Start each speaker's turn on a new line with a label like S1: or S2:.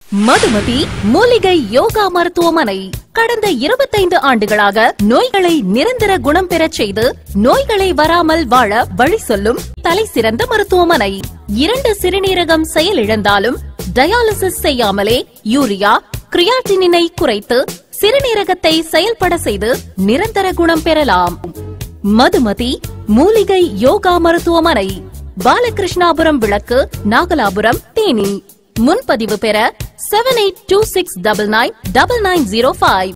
S1: மதுமதி மூலிகை யோகா மருத்துவமனை கடந்த இருபத்தைந்து ஆண்டுகளாக நோய்களை நிரந்தர குணம் பெறச் செய்து நோய்களை வராமல் வாழ வழி சொல்லும் தலை சிறந்த மருத்துவமனை இரண்டு சிறுநீரகம் செயலிழந்தாலும் டயாலிசிஸ் செய்யாமலே யூரியா கிரியாட்டினினை குறைத்து சிறுநீரகத்தை செயல்பட செய்து நிரந்தர குணம் பெறலாம் மதுமதி மூலிகை யோகா மருத்துவமனை பாலகிருஷ்ணாபுரம் விளக்கு நாகலாபுரம் தேனி முன்பதிவு பெற seven eight two six double nine double nine zero five